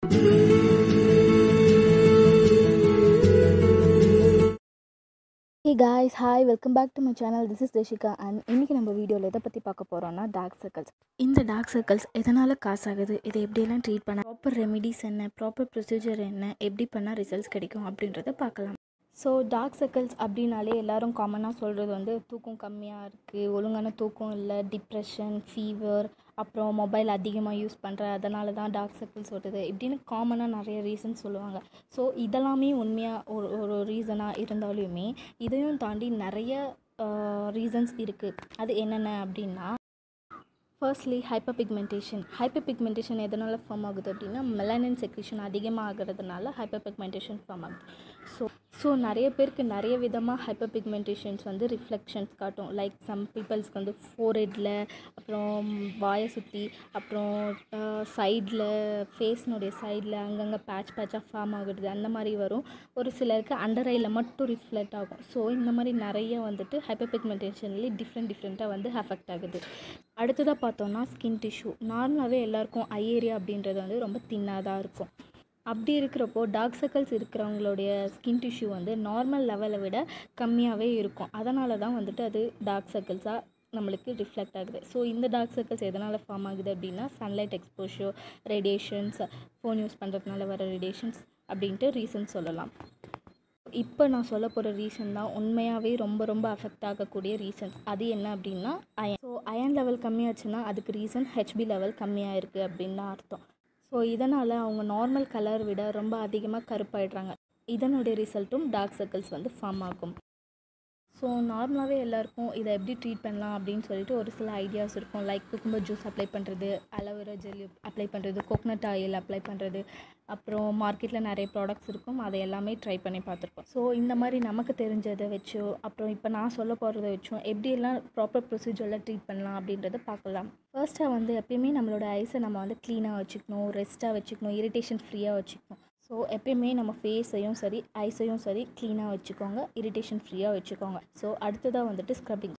hey guys hi welcome back to my channel this is Deshika and இன்றைக்கி நம்ம வீடியோவில் எதை பற்றி பார்க்க போகிறோம்னா டார்க் சர்க்கிள்ஸ் இந்த டார்க் சர்க்கிள்ஸ் எதனால் காசு ஆகுது இதை எப்படியெல்லாம் ட்ரீட் பண்ண ப்ராப்பர் ரெமிடிஸ் என்ன ப்ராப்பர் ப்ரொசீஜர் என்ன எப்படி பண்ணால் ரிசல்ட்ஸ் கிடைக்கும் அப்படின்றத பார்க்கலாம் ஸோ டார்க் சர்க்கிள்ஸ் அப்படின்னாலே எல்லாரும் காமனாக சொல்கிறது வந்து தூக்கம் கம்மியாக இருக்குது ஒழுங்கான தூக்கம் இல்லை டிப்ரெஷன் ஃபீவர் அப்புறம் மொபைல் அதிகமாக யூஸ் பண்ணுற அதனால தான் டார்க் சர்க்கிள்ஸ் வருது இப்படின்னு காமனாக நிறைய ரீசன் சொல்லுவாங்க ஸோ இதெல்லாமே உண்மையாக ஒரு ஒரு ரீசனாக இருந்தாலுமே இதையும் தாண்டி நிறைய ரீசன்ஸ் இருக்குது அது என்னென்ன அப்படின்னா firstly hyper pigmentation hyper pigmentation எதனால் ஃபார்ம் ஆகுது அப்படின்னா மெலனின் செக்ரிஷன் அதிகமாக ஆகிறதுனால ஹைப்பர் பிக்மெண்டேஷன் ஃபார்ம் ஆகுது ஸோ ஸோ நிறைய பேருக்கு நிறைய விதமாக ஹைப்பர் பிக்மெண்டேஷன்ஸ் வந்து ரிஃப்ளெக்ஷன்ஸ் காட்டும் லைக் சம் பீப்புள்ஸ்க்கு வந்து ஃபோரெட்டில் அப்புறம் வாயை சுற்றி அப்புறம் சைடில் ஃபேஸ்னுடைய சைடில் அங்கங்கே பேட்ச் பேட்சாக ஃபார்ம் ஆகுது அந்த மாதிரி வரும் ஒரு சிலருக்கு அண்டர் ஐயில் மட்டும் ரிஃப்ளெக்ட் ஆகும் ஸோ இந்த மாதிரி நிறைய வந்துட்டு ஹைப்பர் பிக்மெண்டேஷன்லேயே டிஃப்ரெண்ட் டிஃப்ரெண்ட்டாக வந்து அஃபெக்ட் ஆகுது அடுத்ததாக பார்த்தோன்னா ஸ்கின் டிஷ்யூ நார்மலாகவே எல்லாருக்கும் ஐ ஏரியா அப்படின்றது வந்து ரொம்ப தின்னாக தான் இருக்கும் அப்படி இருக்கிறப்போ டார்க் சர்க்கிள்ஸ் இருக்கிறவங்களுடைய ஸ்கின் டிஷ்யூ வந்து நார்மல் லெவலை விட கம்மியாகவே இருக்கும் அதனால தான் வந்துட்டு அது டார்க் சர்க்கிள்ஸாக நம்மளுக்கு ரிஃப்ளெக்ட் ஆகுது ஸோ இந்த டார்க் சர்க்கிள்ஸ் எதனால் ஃபார்ம் ஆகுது அப்படின்னா sunlight exposure radiations phone use பண்ணுறதுனால வர ரேடியேஷன்ஸ் அப்படின்ட்டு ரீசன் சொல்லலாம் இப்போ நான் சொல்ல போகிற ரீசன் தான் உண்மையாகவே ரொம்ப ரொம்ப அஃபெக்ட் ஆகக்கூடிய ரீசன்ஸ் அது என்ன அப்படின்னா அயன் ஸோ அயன் லெவல் கம்மியாச்சுன்னா அதுக்கு ரீசன் ஹெச்பி லெவல் கம்மியாக இருக்குது அப்படின்னு தான் அர்த்தம் ஸோ இதனால் அவங்க நார்மல் கலர் விட ரொம்ப அதிகமாக கருப்பாயிடுறாங்க இதனுடைய ரிசல்ட்டும் டார்க் சர்க்கிள்ஸ் வந்து ஃபார்ம் ஆகும் ஸோ நார்மலாகவே எல்லாருக்கும் இதை எப்படி ட்ரீட் பண்ணலாம் அப்படின்னு சொல்லிட்டு ஒரு சில ஐடியாஸ் இருக்கும் லைக் குக்கும்பர் ஜூஸ் அப்ளை பண்ணுறது அலோவேரா ஜெல் அப்ளை பண்ணுறது கோகனட் ஆயில் அப்ளை பண்ணுறது அப்புறம் மார்க்கெட்டில் நிறைய ப்ராடக்ட்ஸ் இருக்கும் அதை எல்லாமே ட்ரை பண்ணி பார்த்துருப்போம் ஸோ இந்த மாதிரி நமக்கு தெரிஞ்சதை வச்சோ அப்புறம் இப்போ நான் சொல்ல போகிறத வச்சும் எப்படியெல்லாம் ப்ராப்பர் ப்ரொசீஜரில் ட்ரீட் பண்ணலாம் அப்படின்றத பார்க்கலாம் ஃபர்ஸ்ட்டாக வந்து எப்பயுமே நம்மளோட ஐஸை நம்ம வந்து க்ளீனாக வச்சுக்கணும் ரெஸ்ட்டாக வச்சுக்கணும் இரிட்டேஷன் ஃப்ரீயாக வச்சுக்கணும் ஸோ எப்பயுமே நம்ம ஃபேஸையும் சரி ஐஸையும் சரி க்ளீனாக வச்சுக்கோங்க இரிட்டேஷன் ஃப்ரீயாக வச்சுக்கோங்க ஸோ அடுத்ததாக வந்துட்டு ஸ்க்ரப்பிங்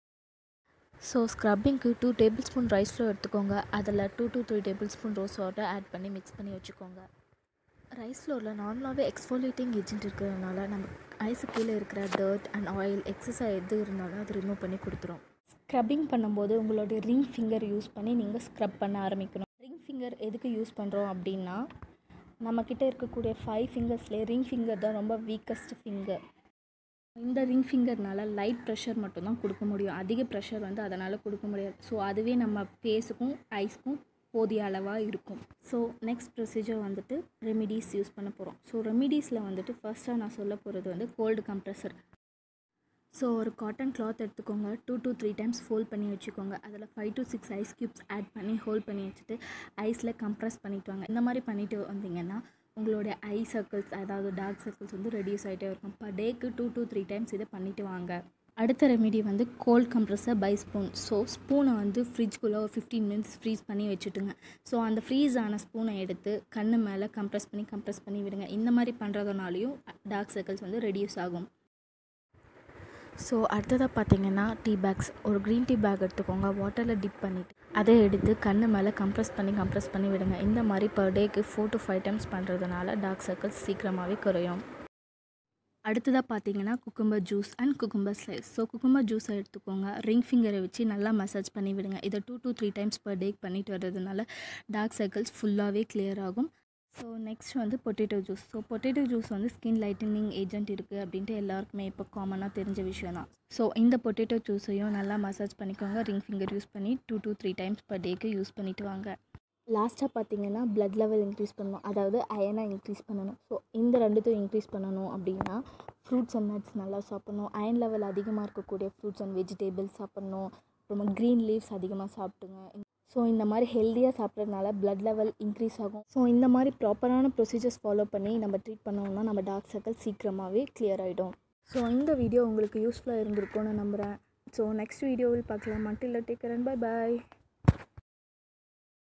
ஸோ ஸ்க்ரப்பிங்க்கு two table spoon rice flour எடுத்துக்கோங்க அதில் two two three table spoon rose water add பண்ணி மிக்ஸ் பண்ணி வச்சுக்கோங்க ரைஸ் ஃப்ளோரில் நார்மலாகவே எக்ஸ்ஃபோலேட்டிங் ஏஜென்ட் இருக்கிறதுனால நம்ம ஐஸு கீழே இருக்கிற டர்ட் அண்ட் ஆயில் எக்ஸஸாக எது இருந்தாலும் அது ரிமூவ் பண்ணி கொடுத்துரும் ஸ்க்ரப்பிங் பண்ணும்போது உங்களுடைய ரிங் ஃபிங்கர் யூஸ் பண்ணி நீங்கள் ஸ்க்ரப் பண்ண ஆரம்பிக்கணும் ரிங் ஃபிங்கர் எதுக்கு யூஸ் பண்ணுறோம் அப்படின்னா நம்மக்கிட்ட இருக்கக்கூடிய ஃபைவ் ஃபிங்கர்ஸ்லேயே ரிங் ஃபிங்கர் தான் ரொம்ப வீக்கஸ்ட் ஃபிங்கர் இந்த ரிங் ஃபிங்கர்னால லைட் ப்ரெஷர் மட்டும்தான் கொடுக்க முடியும் அதிக ப்ரெஷர் வந்து அதனால் கொடுக்க முடியாது ஸோ அதுவே நம்ம ஃபேஸுக்கும் ஐஸ்க்கும் போதிய அளவாக இருக்கும் ஸோ நெக்ஸ்ட் ப்ரொசீஜர் வந்துட்டு ரெமிடிஸ் யூஸ் பண்ண போகிறோம் ஸோ ரெமிடிஸில் வந்துட்டு ஃபர்ஸ்ட்டாக நான் சொல்ல போகிறது வந்து கோல்டு கம்ப்ரெசர் ஸோ ஒரு காட்டன் கிளாத் எடுத்துக்கோங்க two two three times fold பண்ணி வச்சுக்கோங்க அதில் five to six ice cubes add பண்ணி ஹோல்ட் பண்ணி வச்சுட்டு ஐஸில் கம்ப்ரெஸ் பண்ணிட்டு வாங்க இந்த மாதிரி பண்ணிட்டு வந்தீங்கன்னா உங்களுடைய ஐ சர்க்கிள்ஸ் அதாவது டார்க் சர்க்கிள்ஸ் வந்து ரெடியூஸ் ஆகிட்டே இருக்கும் பர் டேக்கு டூ டூ த்ரீ டைம்ஸ் இதை பண்ணிவிட்டு வாங்க அடுத்த ரெமிடி வந்து cold compressor by spoon so ஸ்பூனை வந்து ஃப்ரிட்ஜ்குள்ளே ஒரு ஃபிஃப்டீன் மினிட்ஸ் ஃப்ரீஸ் பண்ணி வச்சுட்டுங்க ஸோ அந்த ஃப்ரீஸ் ஆன ஸ்பூனை எடுத்து கண்ணு மேலே கம்ப்ரெஸ் பண்ணி கம்ப்ரெஸ் பண்ணி விடுங்க இந்த மாதிரி பண்ணுறதுனாலையும் டார்க் சர்க்கிள்ஸ் வந்து ரெடியூஸ் ஆகும் ஸோ அடுத்ததாக பார்த்தீங்கன்னா டீ பேக்ஸ் ஒரு க்ரீன் டீ பேக் எடுத்துக்கோங்க வாட்டரில் டிப் பண்ணிவிட்டு அதை எடுத்து கண்ணு மேலே கம்ப்ரெஸ் பண்ணி கம்ப்ரெஸ் பண்ணி விடுங்க இந்த மாதிரி பர் டேக்கு ஃபோர் டு ஃபைவ் டைம்ஸ் பண்ணுறதுனால டார்க் சர்க்கிள்ஸ் சீக்கிரமாகவே குறையும் அடுத்ததாக பார்த்தீங்கன்னா cucumber juice and cucumber slice so cucumber ஜூஸை எடுத்துக்கோங்க ரிங் ஃபிங்கரை வச்சு நல்லா மசாஜ் பண்ணி விடுங்க இதை two two three times per day பண்ணிட்டு வர்றதுனால டார்க் சர்க்கிள்ஸ் ஃபுல்லாகவே கிளியர் ஆகும் ஸோ நெக்ஸ்ட் வந்து potato juice so potato juice வந்து ஸ்கின் லைட்டனிங் ஏஜென்ட் இருக்குது அப்படின்ட்டு எல்லாருக்குமே இப்போ காமனாக தெரிஞ்ச விஷயம் தான் ஸோ இந்த பொட்டேட்டோ ஜூஸையும் நல்லா மசாஜ் பண்ணிக்கோங்க ரிங் ஃபிங்கர் யூஸ் பண்ணி two two three times per டேக்கு யூஸ் பண்ணிவிட்டு வாங்க லாஸ்ட்டாக பார்த்தீங்கன்னா ப்ளட் லெவல் இன்க்ரீஸ் பண்ணணும் அதாவது அயனை இன்க்ரீஸ் பண்ணணும் ஸோ இந்த ரெண்டுத்தையும் இன்க்ரீஸ் பண்ணணும் அப்படின்னா ஃப்ரூட்ஸ் அண்ட் நட்ஸ் நல்லா சாப்பிட்ணும் அயன் லெவல் அதிகமாக இருக்கக்கூடிய ஃப்ரூட்ஸ் அண்ட் வெஜிடேபிள்ஸ் சாப்பிட்ணும் அப்புறமா க்ரீன் லீவ்ஸ் அதிகமாக சாப்பிட்டுங்க ஸோ இந்த மாதிரி ஹெல்த்தியாக சாப்பிட்றதுனால ப்ளட் லெவல் இன்க்ரீஸ் ஆகும் ஸோ இந்த மாதிரி ப்ராப்பரான ப்ரொசீஜர்ஸ் ஃபாலோ பண்ணி நம்ம ட்ரீட் பண்ணோம்னா நம்ம டார்க் சர்க்கிள் சீக்கிரமாகவே கிளியர் ஆகிடும் ஸோ இந்த வீடியோ உங்களுக்கு யூஸ்ஃபுல்லாக இருந்திருக்கும்னு நம்புகிறேன் ஸோ நெக்ஸ்ட் வீடியோவில் பார்க்கலாம் மட்டில் டேக்கர் அண்ட் பை பாய்